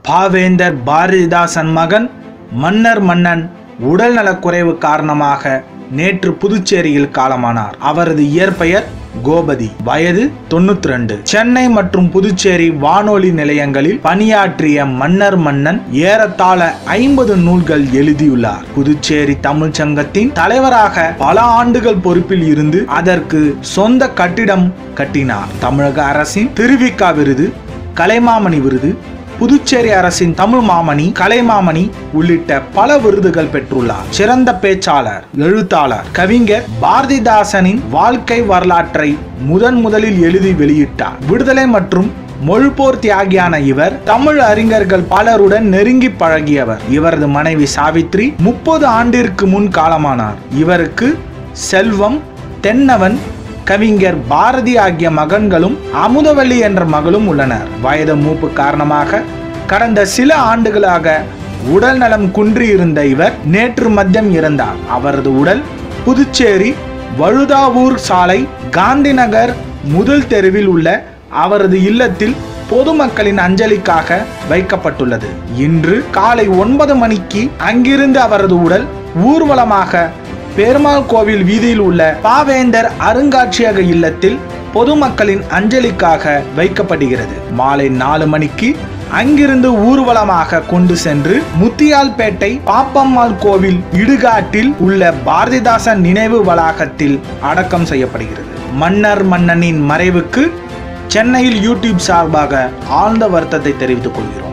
பாவேந்தர் பாரதிதாசன் மகன் மன்னர் மன்னன் உடல்நலக்குறைவு காரணமாக நேற்று புதுச்சேரியில் காலமானார் அவரது இயற்பெயர் கோபதி வயது தொண்ணூத்தி ரெண்டு சென்னை மற்றும் புதுச்சேரி வானொலி நிலையங்களில் பணியாற்றிய மன்னர் மன்னன் ஏறத்தாழ ஐம்பது நூல்கள் எழுதியுள்ளார் புதுச்சேரி தமிழ்ச் சங்கத்தின் தலைவராக பல ஆண்டுகள் பொறுப்பில் இருந்து அதற்கு சொந்த கட்டிடம் கட்டினார் தமிழக அரசின் திருவிக்கா விருது கலைமாமணி விருது புதுச்சேரி அரசின் தமிழ் மாமணி கலைமாமணி உள்ளிட்ட பல விருதுகள் பெற்றுள்ளார் சிறந்த பேச்சாளர் எழுத்தாளர் கவிஞர் பாரதிதாசனின் வாழ்க்கை வரலாற்றை முதன் முதலில் எழுதி வெளியிட்டார் விடுதலை மற்றும் மொழிபோர் தியாகியான இவர் தமிழ் அறிஞர்கள் பலருடன் நெருங்கி பழகியவர் இவரது மனைவி சாவித்ரி முப்பது ஆண்டிற்கு முன் காலமானார் இவருக்கு செல்வம் தென்னவன் கவிஞர் பாரதி ஆகிய மகன்களும் அமுதவல்லி என்ற மகளும் உள்ளனர் வயது மூப்பு காரணமாக கடந்த சில ஆண்டுகளாக உடல் நலம் குன்றியிருந்த இவர் நேற்று மத்தியம் இறந்தார் அவரது உடல் புதுச்சேரி வழுதாவூர் சாலை காந்தி நகர் முதல் தெருவில் உள்ள அவரது இல்லத்தில் பொதுமக்களின் அஞ்சலிக்காக வைக்கப்பட்டுள்ளது இன்று காலை ஒன்பது மணிக்கு அங்கிருந்து அவரது உடல் ஊர்வலமாக பெருமாள் கோவில் வீதியில் உள்ள பாவேந்தர் அருங்காட்சியக இல்லத்தில் பொதுமக்களின் அஞ்சலிக்காக வைக்கப்படுகிறது மாலை நாலு மணிக்கு அங்கிருந்து ஊர்வலமாக கொண்டு சென்று முத்தியால்பேட்டை பாப்பம்மாள் கோவில் இடுகாட்டில் உள்ள பாரதிதாசன் நினைவு வளாகத்தில் அடக்கம் செய்யப்படுகிறது மன்னர் மன்னனின் மறைவுக்கு சென்னையில் யூடியூப் சார்பாக ஆழ்ந்த வருத்தத்தை தெரிவித்துக் கொள்கிறோம்